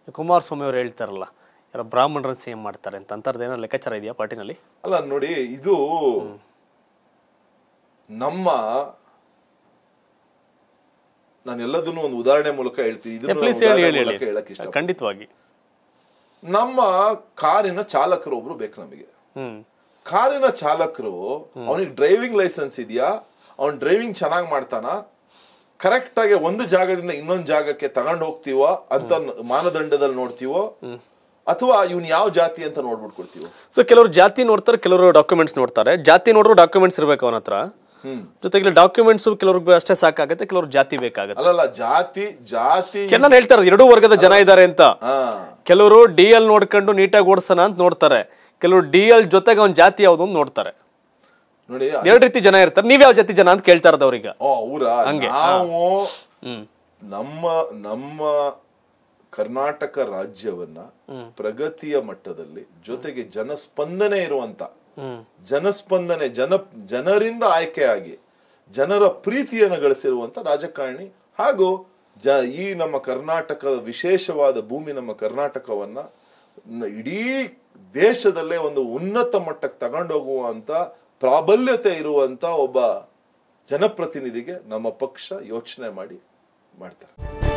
ಕುಮಾರಸ್ವಾಮಿ ಅವರು ಹೇಳ್ತಾರಲ್ಲ ಯಾರೋ ಬ್ರಾಹ್ಮಣರನ್ನ ಸಿ ಎಂ ಮಾಡ್ತಾರೆ ಅಂತ ಅಂಥದ್ದು ಏನೋ ಲೆಕ್ಕಾಚಾರ ಇದೆಯಾ ಪಾರ್ಟಿನಲ್ಲಿ ಅಲ್ಲ ನೋಡಿ ಇದು ನಮ್ಮ ನಾನು ಎಲ್ಲದನ್ನು ಒಂದು ಉದಾಹರಣೆ ಮೂಲಕ ಹೇಳ್ತೀನಿ ಇದನ್ನು ಪ್ಲೀಸ್ ನಾನು ಹೇಳಿ ಉದಾಹರಣೆ ಹೇಳಿ ಮೂಲಕ ಹೇಳಕ್ ಹೇಳಿ ಇಷ್ಟ ಖಂಡಿತವಾಗಿ ನಮ್ಮ ಕಾರಿನ ಚಾಲಕರು ಒಬ್ರು ಬೇಕು ನಮಗೆ ಹ್ಮ್ ಕಾರಿನ ಚಾಲಕರು ಅವನಿಗೆ ಡ್ರೈವಿಂಗ್ ಲೈಸೆನ್ಸ್ ಇದೆಯಾ ಅವನ್ ಡ್ರೈವಿಂಗ್ ಚೆನ್ನಾಗಿ ಮಾಡ್ತಾನ ಕರೆಕ್ಟ್ ಆಗಿ ಒಂದು ಜಾಗದಿಂದ ಇನ್ನೊಂದು ಜಾಗಕ್ಕೆ ತಗೊಂಡು ಹೋಗ್ತೀವೋ ಅಂತ ಮಾನದಂಡದಲ್ಲಿ ನೋಡ್ತೀವೋ ಅಥವಾ ಇವನ್ ಯಾವ ಜಾತಿ ಅಂತ ನೋಡ್ಬಿಟ್ಟು ಕೊಡ್ತೀವೋ ಸೊ ಕೆಲವರು ಜಾತಿ ನೋಡ್ತಾರೆ ಕೆಲವರು ಡಾಕ್ಯುಮೆಂಟ್ಸ್ ನೋಡ್ತಾರೆ ಜಾತಿ ನೋಡಿದ್ರು ಡಾಕ್ಯುಮೆಂಟ್ಸ್ ಇರ್ಬೇಕು ಅವನ ಹತ್ರ ಹ್ಮ್ ಜೊತೆಗೆ ಡಾಕ್ಯುಮೆಂಟ್ಸ್ ಕೆಲವ್ರಿಗೆ ಅಷ್ಟೇ ಸಾಕಾಗುತ್ತೆ ಕೆಲವ್ರು ಜಾತಿ ಬೇಕಾಗುತ್ತೆ ಅಲ್ಲಲ್ಲ ಜಾತಿ ಜಾತಿ ಕೆಲವು ಹೇಳ್ತಾರೆ ಎರಡೂ ವರ್ಗದ ಜನ ಇದ್ದಾರೆ ಅಂತ ಹಾ ಕೆಲವರು ಡಿ ಎಲ್ ನೋಡ್ಕೊಂಡು ನೀಟಾಗಿ ಓಡಿಸೋಣ ಅಂತ ನೋಡ್ತಾರೆ ಕೆಲವರು ಡಿ ಎಲ್ ಜೊತೆಗೆ ಅವ್ನ ಜಾತಿ ಯಾವ್ದು ಅಂತ ನೋಡ್ತಾರೆ ನೋಡಿ ಎರಡು ರೀತಿ ಜನ ಇರ್ತಾರೆ ನೀವ್ ಯಾವ ಜಾತಿ ಜನ ಅಂತ ಕೇಳ್ತಾ ಇರೋದು ಅವ್ರೀಗ ಓ ಅವ್ರ ನಾವು ಹ್ಮ್ ನಮ್ಮ ನಮ್ಮ ಕರ್ನಾಟಕ ರಾಜ್ಯವನ್ನ ಪ್ರಗತಿಯ ಮಟ್ಟದಲ್ಲಿ ಜೊತೆಗೆ ಜನಸ್ಪಂದನೆ ಇರುವಂತ ಹ್ಮ್ ಜನಸ್ಪಂದನೆ ಜನ ಜನರಿಂದ ಆಯ್ಕೆಯಾಗಿ ಜನರ ಪ್ರೀತಿಯನ್ನು ಗಳಿಸಿರುವಂತ ರಾಜಕಾರಣಿ ಹಾಗೂ ಜ ಈ ನಮ್ಮ ಕರ್ನಾಟಕದ ವಿಶೇಷವಾದ ಭೂಮಿ ನಮ್ಮ ಕರ್ನಾಟಕವನ್ನ ನ- ಇಡೀ ದೇಶದಲ್ಲೇ ಒಂದು ಉನ್ನತ ಮಟ್ಟಕ್ಕೆ ತಗೊಂಡೋಗುವಂತ ಪ್ರಾಬಲ್ಯತೆ ಇರುವಂತ ಒಬ್ಬ ಜನಪ್ರತಿನಿಧಿಗೆ ನಮ್ಮ ಪಕ್ಷ ಯೋಚನೆ ಮಾಡಿ ಮಾಡ್ತಾರೆ